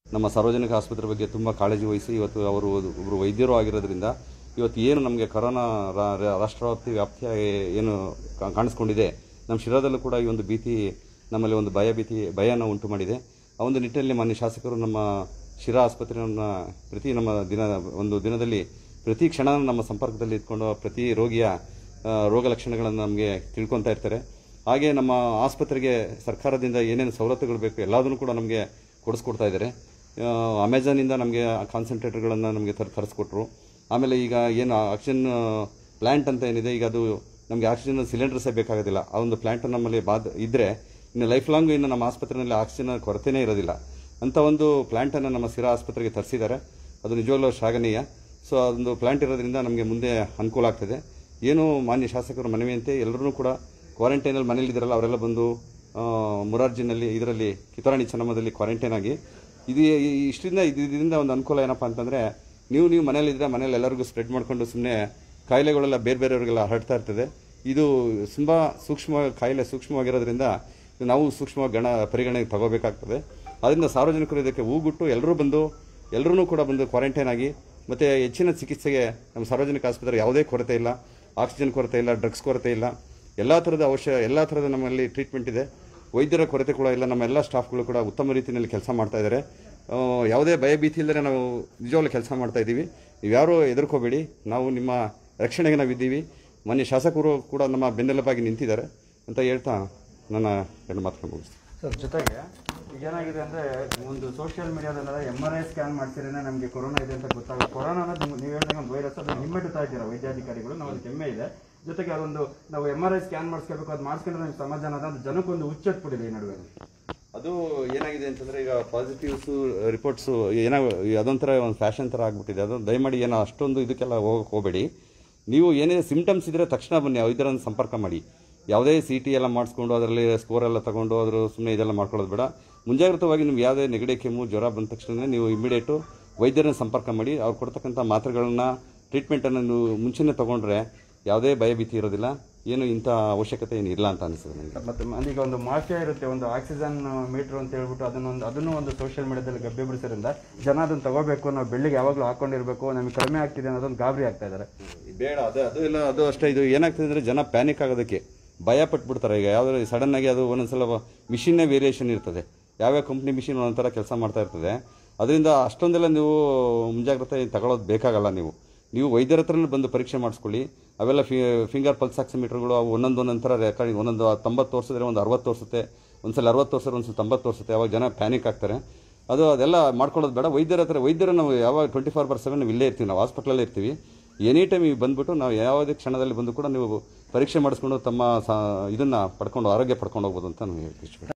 ನಮ್ಮ ಸಾರ್ವಜನಿಕ ಆಸ್ಪತ್ರೆ ಬಗ್ಗೆ ತುಂಬ ಕಾಳಜಿ ವಹಿಸಿ ಇವತ್ತು ಅವರು ಒಬ್ಬರು ವೈದ್ಯರು ಆಗಿರೋದ್ರಿಂದ ಇವತ್ತು ಏನು ನಮಗೆ ಕೊರೋನಾ ರಾ- ರಾ- ರಾಷ್ಟ್ರವ್ಯಾಪ್ತಿ ವ್ಯಾಪ್ತಿಯ ಏನು ಕಾ- ಕಾಣಿಸ್ಕೊಂಡಿದೆ ನಮ್ಮ ಶಿರಾದಲ್ಲೂ ಕೂಡ ಈ ಒಂದು ಭೀತಿ ನಮ್ಮಲ್ಲಿ ಒಂದು ಭಯ ಭೀತಿ ಭಯನ ಉಂಟು ಮಾಡಿದೆ ಆ ಒಂದು ನಿಟ್ಟಿನಲ್ಲಿ ಮಾನ್ಯ ಶಾಸಕರು ನಮ್ಮ ಶಿರಾ ಆಸ್ಪತ್ರೆಯನ್ನು ಪ್ರತಿ ನಮ್ಮ ದಿನ ಒಂದು ದಿನದಲ್ಲಿ ಪ್ರತಿ ಕ್ಷಣ ನಮ್ಮ ಸಂಪರ್ಕದಲ್ಲಿ ಇದ್ಕೊಂಡು ಪ್ರತಿ ರೋಗಿಯ ಆ, ರೋಗ ಲಕ್ಷಣಗಳನ್ನು ನಮಗೆ ತಿಳ್ಕೊತಾ ಇರ್ತಾರೆ ಹಾಗೆ ನಮ್ಮ ಆಸ್ಪತ್ರೆಗೆ ಸರ್ಕಾರದಿಂದ ಏನೇನು ಸವಲತ್ತುಗಳು ಬೇಕು ಎಲ್ಲದನ್ನು ಕೂಡ ನಮಗೆ ಕೊಡಿಸ್ಕೊಡ್ತಾ ಇದ್ದಾರೆ ಆ, ಅಮೆಝಾನಿಂದ ನಮಗೆ ಕಾನ್ಸಂಟ್ರೇಟರ್ಗಳನ್ನು ನಮಗೆ ತರ ತರಿಸ್ಕೊಟ್ರು ಆಮೇಲೆ ಈಗ ಏನು ಆಕ್ಸಿಜನ್ ಪ್ಲ್ಯಾಂಟ್ ಅಂತ ಏನಿದೆ ಈಗ ಅದು ನಮಗೆ ಆಕ್ಸಿಜನ್ ಸಿಲಿಂಡರ್ಸೇ ಬೇಕಾಗೋದಿಲ್ಲ ಆ ಒಂದು ಪ್ಲ್ಯಾಂಟ್ ನಮ್ಮಲ್ಲಿ ಬಾದ್ ಇದ್ದರೆ ಇನ್ನು ಲೈಫ್ ಲಾಂಗ್ ಇನ್ನು ನಮ್ಮ ಆಸ್ಪತ್ರೆಯಲ್ಲಿ ಆಕ್ಸಿಜನ್ ಕೊರತೆನೇ ಇರೋದಿಲ್ಲ ಅಂತ ಒಂದು ಪ್ಲ್ಯಾಂಟನ್ನು ನಮ್ಮ ಸಿರಾ ಆಸ್ಪತ್ರೆಗೆ ತರಿಸಿದ್ದಾರೆ ಅದು ನಿಜವಾಗ್ಲೂ ಶ್ಲಾಘನೀಯ ಸೊ ಅದೊಂದು ಪ್ಲ್ಯಾಂಟ್ ಇರೋದ್ರಿಂದ ನಮಗೆ ಮುಂದೆ ಅನುಕೂಲ ಆಗ್ತದೆ ಏನು ಮಾನ್ಯ ಶಾಸಕರು ಮನವಿಯಂತೆ ಎಲ್ಲರೂ ಕೂಡ ಕ್ವಾರಂಟೈನಲ್ಲಿ ಮನೇಲಿದ್ದಾರಲ್ಲ ಅವರೆಲ್ಲ ಬಂದು ಆ, ಮುರಾರ್ಜಿನಲ್ಲಿ ಇದರಲ್ಲಿ ಕಿತರಾಣಿ ಚೆನ್ನಮ್ಮದಲ್ಲಿ ಕ್ವಾರಂಟೈನ್ ಆಗಿ ಇದು ಈ- ಇಷ್ಟರಿಂದ ಇದರಿಂದ ಒಂದು ಅನುಕೂಲ ಏನಪ್ಪ ಅಂತಂದರೆ ನೀವು ನೀವು ಮನೇಲಿದ್ದರೆ ಮನೇಲಿ ಎಲ್ಲರಿಗೂ ಸ್ಪ್ರೆಡ್ ಮಾಡ್ಕೊಂಡು ಸುಮ್ಮನೆ ಕಾಯಿಲೆಗಳೆಲ್ಲ ಬೇರೆ ಬೇರೆಯವರಿಗೆಲ್ಲ ಹರಡ್ತಾ ಇರ್ತದೆ ಇದು ತುಂಬ ಸೂಕ್ಷ್ಮ ಕಾಯಿಲೆ ಸೂಕ್ಷ್ಮವಾಗಿರೋದ್ರಿಂದ ನಾವು ಸೂಕ್ಷ್ಮವಾಗಿ ಗಣ ಪರಿಗಣನೆಗೆ ತಗೋಬೇಕಾಗ್ತದೆ ಅದರಿಂದ ಸಾರ್ವಜನಿಕರು ಇದಕ್ಕೆ ಹೂಗುಟ್ಟು ಎಲ್ಲರೂ ಬಂದು ಎಲ್ಲರೂ ಕೂಡ ಬಂದು ಕ್ವಾರಂಟೈನ್ ಆಗಿ ಮತ್ತು ಹೆಚ್ಚಿನ ಚಿಕಿತ್ಸೆಗೆ ನಮ್ಮ ಸಾರ್ವಜನಿಕ ಆಸ್ಪತ್ರೆ ಯಾವುದೇ ಕೊರತೆ ಇಲ್ಲ ಆಕ್ಸಿಜನ್ ಕೊರತೆ ಇಲ್ಲ ಡ್ರಗ್ಸ್ ಕೊರತೆ ಇಲ್ಲ ಎಲ್ಲ ಥರದ ಅವಶ್ಯ ಎಲ್ಲ ಥರದ ನಮ್ಮಲ್ಲಿ ಟ್ರೀಟ್ಮೆಂಟ್ ಇದೆ ವೈದ್ಯರ ಕೊರತೆ ಕೂಡ ಇಲ್ಲ ನಮ್ಮ ಎಲ್ಲ ಸ್ಟಾಫ್ಗಳು ಕೂಡ ಉತ್ತಮ ರೀತಿಯಲ್ಲಿ ಕೆಲಸ ಮಾಡ್ತಾ ಇದ್ದಾರೆ ಆ, ಯಾವುದೇ ಭಯಭೀತಿ ಇಲ್ಲದೆ ನಾವು ನಿಜವಾಗ್ಲೂ ಕೆಲಸ ಮಾಡ್ತಾ ಇದ್ದೀವಿ ನೀವು ಯಾರೂ ಹೆದರ್ಕೋಬೇಡಿ ನಾವು ನಿಮ್ಮ ರಕ್ಷಣೆಗೆ ನಾವಿದ್ದೀವಿ ಮಾನ್ಯ ಶಾಸಕರು ಕೂಡ ನಮ್ಮ ಬೆನ್ನೆಲುಬಾಗಿ ನಿಂತಿದ್ದಾರೆ ಅಂತ ಹೇಳ್ತಾ ನನ್ನ ಎರಡು ಮಾತನ್ನು ಮುಗಿಸ್ತೀನಿ ಸರ್ ಜೊತೆಗೆ ಈಗ ಏನಾಗಿದೆ ಅಂದ್ರೆ ಒಂದು ಸೋಷಿಯಲ್ ಮೀಡಿಯಾದಲ್ಲೆಲ್ಲ ಎಮ್ ಆರ್ ಐ ಸ್ಕ್ಯಾನ್ ಮಾಡ್ಸಿರೇನೆ ನಮಗೆ ಕೊರೋನಾ ಇದೆ ಅಂತ ಗೊತ್ತಾಗುತ್ತೆ ಕೊರೋನಾ ಅನ್ನೋದು ನೀವು ಹೇಳಿದಾಗ ಒಂದು ವೈರಸ್ ಅದನ್ನು ಹಿಮ್ಮೆಟ್ಟುತ್ತಾ ಇದ್ದೀರಾ ವೈದ್ಯಾಧಿಕಾರಿಗಳು ನಾವು ಅದಕ್ಕೆ ಹೆಮ್ಮೆ ಇದೆ ಜೊತೆಗೆ ಅದೊಂದು ನಾವು ಎಮ್ ಆರ್ ಐ ಸ್ಕ್ಯಾನ್ ಮಾಡಿಸ್ಕೋಬೇಕು ಅದು ಮಾಡಿಸ್ಕೊಂಡ್ರೆ ನಮ್ಗೆ ಸಮಾಧಾನ ಅದ ಅದು ಜನಕ್ಕೊಂದು ಹುಚ್ಚೆತ್ಬಿಟ್ಟಿದೆ ಈ ನಡುವೆ ಅದು ಏನಾಗಿದೆ ಅಂತಂದ್ರೆ ಈಗ ಪಾಸಿಟಿವ್ಸ್ ರಿಪೋರ್ಟ್ಸ್ ಏನೋ ಅದೊಂಥರ ಒಂದು ಫ್ಯಾಷನ್ ಥರ ಆಗ್ಬಿಟ್ಟಿದೆ ಅದು ದಯಮಾಡಿ ಏನೋ ಅಷ್ಟೊಂದು ಇದಕ್ಕೆಲ್ಲ ಹೋಗಕ್ಕೆ ಹೋಗಬೇಡಿ ನೀವು ಏನೇ ಸಿಮ್ಟಮ್ಸ್ ಇದ್ರೆ ತಕ್ಷಣ ಬನ್ನಿ ವೈದ್ಯರನ್ನು ಸಂಪರ್ಕ ಮಾಡಿ ಯಾವುದೇ ಸಿ ಟಿ ಎಲ್ಲ ಮಾಡಿಸ್ಕೊಂಡು ಅದರಲ್ಲಿ ಸ್ಕೋರ್ ಎಲ್ಲ ತಗೊಂಡು ಅದ್ರ ಸುಮ್ಮನೆ ಇದೆಲ್ಲ ಮಾಡ್ಕೊಳ್ಳೋದು ಬೇಡ ಮುಂಜಾಗ್ರತವಾಗಿ ನಿಮ್ಗೆ ಯಾವುದೇ ನೆಗಡಿ ಕೆಮ್ಮು ಜ್ವರ ಬಂದ ತಕ್ಷಣ ನೀವು ಇಮಿಡಿಯೇಟು ವೈದ್ಯರನ್ನ ಸಂಪರ್ಕ ಮಾಡಿ ಅವ್ರು ಕೊಡ್ತಕ್ಕಂಥ ಮಾತ್ರೆಗಳನ್ನ ಟ್ರೀಟ್ಮೆಂಟನ್ನು ನೀವು ಮುಂಚೆನೇ ತಗೊಂಡ್ರೆ ಯಾವುದೇ ಭಯಭೀತಿ ಇರೋದಿಲ್ಲ ಏನು ಇಂಥ ಅವಶ್ಯಕತೆ ಏನು ಇಲ್ಲ ಅಂತ ಅನಿಸ್ತದೆ ನನಗೆ ಮತ್ತೆ ಈಗ ಒಂದು ಮಾಫಿಯಾ ಇರುತ್ತೆ ಒಂದು ಆಕ್ಸಿಜನ್ ಮೀಟರ್ ಅಂತ ಹೇಳ್ಬಿಟ್ಟು ಅದನ್ನೊಂದು ಅದನ್ನು ಒಂದು ಸೋಷಿಯಲ್ ಮೀಡಿಯಾದಲ್ಲಿ ಗಬ್ಬೆ ಬಿಡಿಸೋದ್ರಿಂದ ಜನ ಅದನ್ನ ತಗೋಬೇಕು ನಾವು ಬೆಳ್ಳಿಗೆ ಯಾವಾಗಲೂ ಹಾಕೊಂಡಿರ್ಬೇಕು ನಮಗೆ ಕಡಿಮೆ ಆಗ್ತಿದೆ ಅನ್ನೋದೊಂದು ಗಾಬರಿ ಆಗ್ತಾ ಇದ್ದಾರೆ ಬೇಡ ಅದು ಅದು ಇಲ್ಲ ಅದು ಅಷ್ಟೇ ಇದು ಏನಾಗ್ತದೆ ಅಂದರೆ ಜನ ಪ್ಯಾನಿಕ್ ಆಗೋದಕ್ಕೆ ಭಯ ಪಟ್ಬಿಡ್ತಾರೆ ಈಗ ಯಾವ್ದಾದ್ರು ಸಡನ್ ಆಗಿ ಅದು ಒಂದೊಂದ್ಸಲ ಮಿಷಿನ್ನೇ ವೇರಿಯೇಷನ್ ಇರ್ತದೆ ಯಾವ್ಯಾವ ಕಂಪ್ನಿ ಮಿಷಿನ್ ಒಂದೊಂಥರ ಕೆಲಸ ಮಾಡ್ತಾ ಇರ್ತದೆ ಅದರಿಂದ ಅಷ್ಟೊಂದೆಲ್ಲ ನೀವು ಮುಂಜಾಗ್ರತೆ ತಗೊಳ್ಳೋದು ಬೇಕಾಗಲ್ಲ ನೀವು ನೀವು ವೈದ್ಯರ ಹತ್ರನೇ ಬಂದು ಪರೀಕ್ಷೆ ಮಾಡಿಸ್ಕೊಳ್ಳಿ ಅವೆಲ್ಲ ಫಿ ಫಿಂಗರ್ ಪಲ್ಸ್ ಆಕ್ಸಿಮೀಟರ್ಗಳು ಅವು ಒಂದೊಂದು ಒಂದೊಂದು ಥರ ರೆಕಾರ್ಡಿಂಗ್ ಒಂದೊಂದು ತೊಂಬತ್ತು ತೋರಿಸಿದ್ರೆ ಒಂದು ಅರವತ್ತು ತೋರಿಸುತ್ತೆ ಒಂದ್ಸಲ ಅರವತ್ತು ತೋರಿಸಿದ್ರೆ ಒಂದ್ಸಲ ತೊಂಬತ್ತು ತೋರಿಸುತ್ತೆ ಅವಾಗ ಜನ ಪ್ಯಾನಿಕ್ ಆಗ್ತಾರೆ ಅದು ಅದೆಲ್ಲ ಮಾಡ್ಕೊಳ್ಳೋದು ಬೇಡ ವೈದ್ಯರ ಹತ್ರ ವೈದ್ಯರು ನಾವು ಯಾವಾಗ ಟ್ವೆಂಟಿ ಫೋರ್ ಬರ್ ಸೆವೆನ್ ಇಲ್ಲೇ ಇರ್ತೀವಿ ನಾವು ಹಾಸ್ಪಿಟ್ಲಲ್ಲೇ ಇರ್ತೀವಿ ಎನಿ ಟೈಮ್ ಈಗ ಬಂದ್ಬಿಟ್ಟು ನಾವು ಯಾವುದೇ ಕ್ಷಣದಲ್ಲಿ ಬಂದು ಕೂಡ ನೀವು ಪರೀಕ್ಷೆ ಮಾಡಿಸ್ಕೊಂಡು ತಮ್ಮ ಸಾ ಇದನ್ನು ಪಡ್ಕೊಂಡು ಆರೋಗ್ಯ ಪಡ್ಕೊಂಡು ಹೋಗ್ಬೋದು ಅಂತ ನಾನು ಹೇಳ್ತೀನಿ